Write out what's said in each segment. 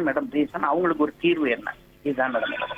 என்ன madam reason அவங்களுக்கு ஒரு தீர்வு என்ன இதுதான் மேடம் மேடம்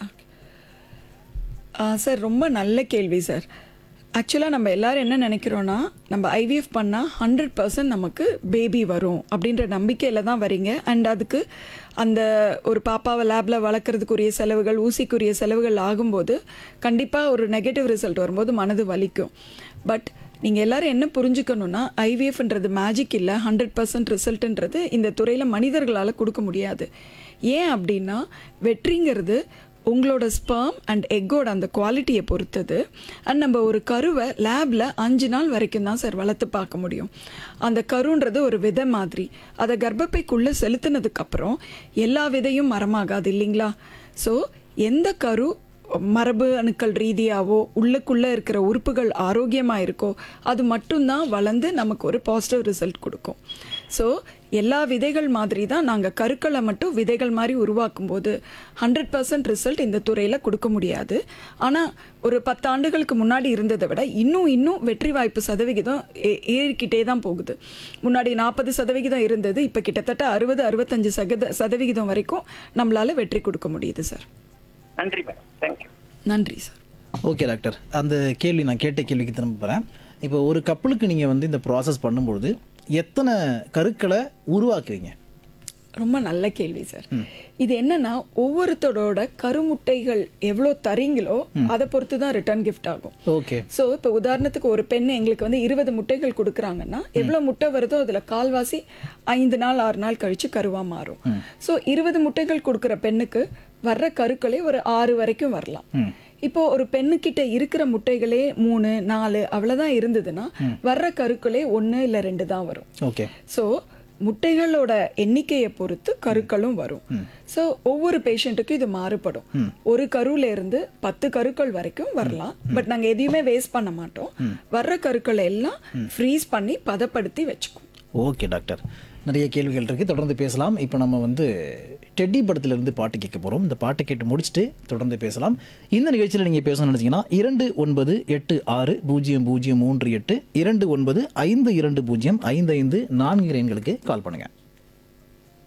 சார் ரொம்ப நல்ல கேள்வி சார் ஆக்சுவலாக நம்ம எல்லாரும் என்ன நினைக்கிறோன்னா நம்ம ஐவிஎஃப் பண்ணால் ஹண்ட்ரட் பர்சன்ட் நமக்கு பேபி வரும் அப்படின்ற நம்பிக்கையில் தான் வரீங்க அண்ட் அதுக்கு அந்த ஒரு பாப்பாவை லேபில் வளர்க்குறதுக்குரிய செலவுகள் ஊசிக்குரிய செலவுகள் ஆகும்போது கண்டிப்பாக ஒரு நெகட்டிவ் ரிசல்ட் வரும்போது மனது வலிக்கும் பட் நீங்கள் எல்லாரும் என்ன புரிஞ்சுக்கணுன்னா ஐவிஎஃப்ன்றது மேஜிக் இல்லை ஹண்ட்ரட் பர்சன்ட் ரிசல்ட்டுன்றது இந்த துறையில் மனிதர்களால் கொடுக்க முடியாது ஏன் அப்படின்னா வெற்றிங்கிறது உங்களோட ஸ்பெர்ம் அண்ட் எக்கோட அந்த குவாலிட்டியை பொறுத்தது அண்ட் நம்ம ஒரு கருவை லேபில் அஞ்சு நாள் வரைக்கும் தான் சார் வளர்த்து பார்க்க முடியும் அந்த கருன்றது ஒரு விதை மாதிரி அதை கர்ப்பப்பைக்குள்ளே செலுத்தினதுக்கப்புறம் எல்லா விதையும் மரமாகாது இல்லைங்களா ஸோ எந்த கரு மரபு அணுக்கள் ரீதியாவோ உள்ளுக்குள்ளே இருக்கிற உறுப்புகள் ஆரோக்கியமாக இருக்கோ அது மட்டும்தான் வளர்ந்து நமக்கு ஒரு பாசிட்டிவ் ரிசல்ட் கொடுக்கும் ஸோ எல்லா விதைகள் மாதிரி தான் நாங்கள் கருக்களை மட்டும் விதைகள் மாதிரி உருவாக்கும் போது ஹண்ட்ரட் பர்சன்ட் ரிசல்ட் இந்த துறையில் கொடுக்க முடியாது ஆனால் ஒரு பத்து ஆண்டுகளுக்கு முன்னாடி இருந்ததை விட இன்னும் இன்னும் வெற்றி வாய்ப்பு சதவிகிதம் ஏ- ஏறிக்கிட்டே தான் போகுது முன்னாடி நாற்பது சதவிகிதம் இருந்தது இப்போ கிட்டத்தட்ட அறுபது அறுபத்தஞ்சு சதவீத சதவிகிதம் வரைக்கும் நம்மளால வெற்றி கொடுக்க முடியுது சார் நன்றி மேடம் தேங்க்யூ நன்றி சார் ஓகே டாக்டர் அந்த கேள்வி நான் கேட்ட கேள்விக்கு திரும்ப போகிறேன் இப்போ ஒரு கப்பலுக்கு நீங்கள் வந்து இந்த ப்ராசஸ் பண்ணும்பொழுது எத்தனை கருக்களை உருவாக்குவீங்க ரொம்ப நல்ல கேள்வி சார் இது என்னன்னா ஒவ்வொருத்தரோட கருமுட்டைகள் எவ்வளோ தரீங்களோ அதை பொறுத்து தான் ரிட்டர்ன் கிஃப்ட் ஆகும் ஓகே ஸோ இப்போ உதாரணத்துக்கு ஒரு பெண் எங்களுக்கு வந்து இருபது முட்டைகள் கொடுக்குறாங்கன்னா எவ்வளோ முட்டை வருதோ அதில் கால்வாசி ஐந்து நாள் ஆறு நாள் கழிச்சு கருவா மாறும் ஸோ இருபது முட்டைகள் கொடுக்குற பெண்ணுக்கு வர்ற கருக்களே ஒரு ஆறு வரைக்கும் வரலாம் இப்போ ஒரு பெண்ணுக்கிட்ட இருக்கிற முட்டைகளே மூணு நாலு அவ்வளவுதான் இருந்ததுன்னா வர்ற கருக்களே ஒன்று இல்லை ரெண்டு தான் வரும் ஓகே ஸோ முட்டைகளோட எண்ணிக்கையை பொறுத்து கருக்களும் வரும் ஸோ ஒவ்வொரு பேஷண்ட்டுக்கும் இது மாறுபடும் ஒரு கருல இருந்து பத்து கருக்கள் வரைக்கும் வரலாம் பட் நாங்கள் எதையுமே வேஸ்ட் பண்ண மாட்டோம் வர்ற கருக்களை எல்லாம் ஃப்ரீஸ் பண்ணி பதப்படுத்தி வச்சுக்குவோம் ஓகே டாக்டர் நிறைய கேள்விகள் இருக்குது தொடர்ந்து பேசலாம் இப்போ நம்ம வந்து டெட்டி படத்திலிருந்து பாட்டு கேட்க போகிறோம் இந்த பாட்டை கேட்டு முடிச்சுட்டு தொடர்ந்து பேசலாம் இந்த நிகழ்ச்சியில் நீங்கள் பேசணும்னு நினச்சிங்கன்னா இரண்டு ஒன்பது எட்டு ஆறு பூஜ்ஜியம் பூஜ்ஜியம் மூன்று எட்டு இரண்டு ஒன்பது ஐந்து இரண்டு பூஜ்ஜியம் ஐந்து ஐந்து நான்கு எண்களுக்கு கால் பண்ணுங்கள்